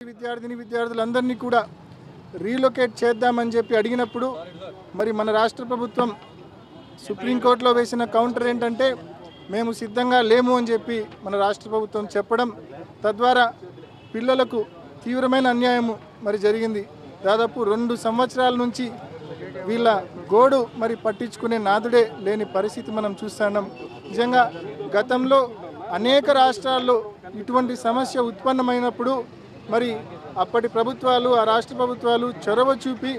విద్యార్థిని విద్యార్థులందరినీ కూడా రీలొకేట్ చేద్దామని చెప్పి అడిగినప్పుడు మరి మన రాష్ట్ర ప్రభుత్వం సుప్రీంకోర్టులో వేసిన కౌంటర్ ఏంటంటే మేము సిద్ధంగా లేము అని చెప్పి మన రాష్ట్ర ప్రభుత్వం చెప్పడం తద్వారా పిల్లలకు తీవ్రమైన అన్యాయము మరి జరిగింది దాదాపు రెండు సంవత్సరాల నుంచి వీళ్ళ గోడు మరి పట్టించుకునే నాదుడే లేని పరిస్థితి మనం చూస్తున్నాం నిజంగా గతంలో అనేక రాష్ట్రాల్లో ఇటువంటి సమస్య ఉత్పన్నమైనప్పుడు మరి అప్పటి ప్రభుత్వాలు ఆ రాష్ట్ర ప్రభుత్వాలు చొరవ చూపి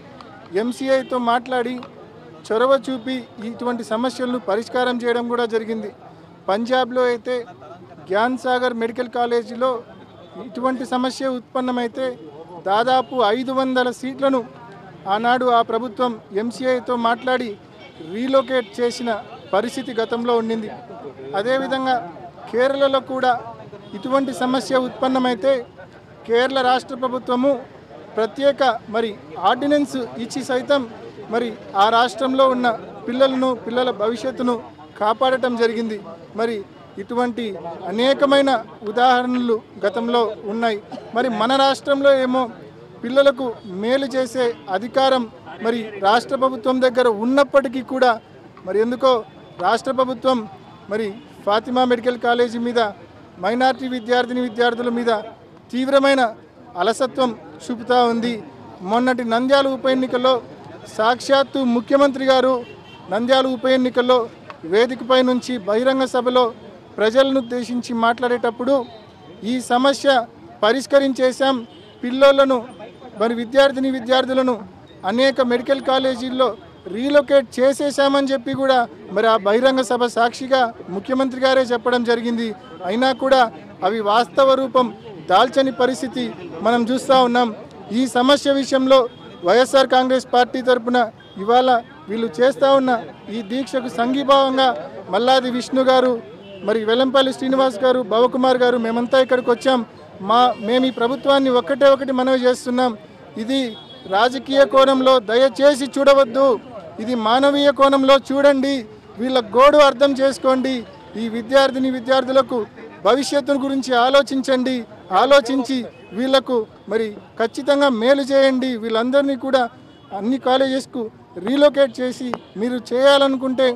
ఎంసీఐతో మాట్లాడి చొరవ చూపి ఇటువంటి సమస్యలను పరిష్కారం చేయడం కూడా జరిగింది పంజాబ్లో అయితే జ్ఞాన్ సాగర్ మెడికల్ కాలేజీలో ఇటువంటి సమస్య ఉత్పన్నమైతే దాదాపు ఐదు వందల సీట్లను ఆనాడు ఆ ప్రభుత్వం ఎంసీఐతో మాట్లాడి రీలొకేట్ చేసిన పరిస్థితి గతంలో ఉండింది అదేవిధంగా కేరళలో కూడా ఇటువంటి సమస్య ఉత్పన్నమైతే కేరళ రాష్ట్ర ప్రభుత్వము ప్రత్యేక మరి ఆర్డినెన్స్ ఇచ్చి సైతం మరి ఆ రాష్ట్రంలో ఉన్న పిల్లలను పిల్లల భవిష్యత్తును కాపాడటం జరిగింది మరి ఇటువంటి అనేకమైన ఉదాహరణలు గతంలో ఉన్నాయి మరి మన రాష్ట్రంలో ఏమో పిల్లలకు మేలు చేసే అధికారం మరి రాష్ట్ర ప్రభుత్వం దగ్గర ఉన్నప్పటికీ కూడా మరి ఎందుకో రాష్ట్ర ప్రభుత్వం మరి ఫాతిమా మెడికల్ కాలేజీ మీద మైనార్టీ విద్యార్థిని విద్యార్థుల మీద తీవ్రమైన అలసత్వం చూపుతా ఉంది మొన్నటి నంద్యాల ఉప ఎన్నికల్లో సాక్షాత్తు ముఖ్యమంత్రి గారు నంద్యాల ఉప ఎన్నికల్లో వేదికపై నుంచి బహిరంగ సభలో ప్రజలను ఉద్దేశించి మాట్లాడేటప్పుడు ఈ సమస్య పరిష్కరించేశాం పిల్లోళ్లను మరి విద్యార్థిని విద్యార్థులను అనేక మెడికల్ కాలేజీల్లో రీలొకేట్ చేసేశామని చెప్పి కూడా మరి ఆ బహిరంగ సభ సాక్షిగా ముఖ్యమంత్రి గారే చెప్పడం జరిగింది అయినా కూడా అవి వాస్తవ రూపం దాల్చని పరిస్థితి మనం చూస్తూ ఉన్నాం ఈ సమస్య విషయంలో వైఎస్ఆర్ కాంగ్రెస్ పార్టీ తరపున ఇవాళ వీళ్ళు చేస్తూ ఉన్న ఈ దీక్షకు సంఘీభావంగా మల్లాది విష్ణు గారు మరి వెల్లంపల్లి శ్రీనివాస్ గారు భవకుమార్ గారు మేమంతా ఇక్కడికి వచ్చాం మా మేము ఈ ప్రభుత్వాన్ని ఒక్కటే ఒకటి మనవి చేస్తున్నాం ఇది రాజకీయ కోణంలో దయచేసి చూడవద్దు ఇది మానవీయ కోణంలో చూడండి వీళ్ళ గోడు అర్థం చేసుకోండి ఈ విద్యార్థిని విద్యార్థులకు భవిష్యత్తు గురించి ఆలోచించండి ఆలోచించి వీళ్లకు మరి ఖచ్చితంగా మేలు చేయండి వీళ్ళందరినీ కూడా అన్ని కాలేజెస్కు రీలొకేట్ చేసి మీరు చేయాలనుకుంటే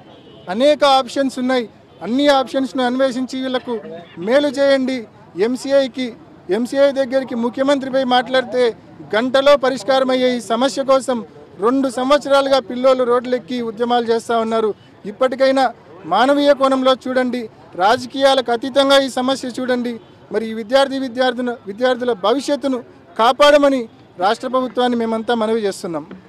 అనేక ఆప్షన్స్ ఉన్నాయి అన్ని ఆప్షన్స్ను అన్వేషించి వీళ్ళకు మేలు చేయండి ఎంసీఐకి ఎంసీఐ దగ్గరికి ముఖ్యమంత్రిపై మాట్లాడితే గంటలో పరిష్కారం అయ్యే ఈ సమస్య కోసం రెండు సంవత్సరాలుగా పిల్లోళ్ళు రోడ్లెక్కి ఉద్యమాలు చేస్తూ ఉన్నారు ఇప్పటికైనా మానవీయ కోణంలో చూడండి రాజకీయాలకు అతీతంగా ఈ సమస్య చూడండి మరి ఈ విద్యార్థి విద్యార్థుల విద్యార్థుల భవిష్యత్తును కాపాడమని రాష్ట్ర ప్రభుత్వాన్ని మేమంతా మనవి చేస్తున్నాం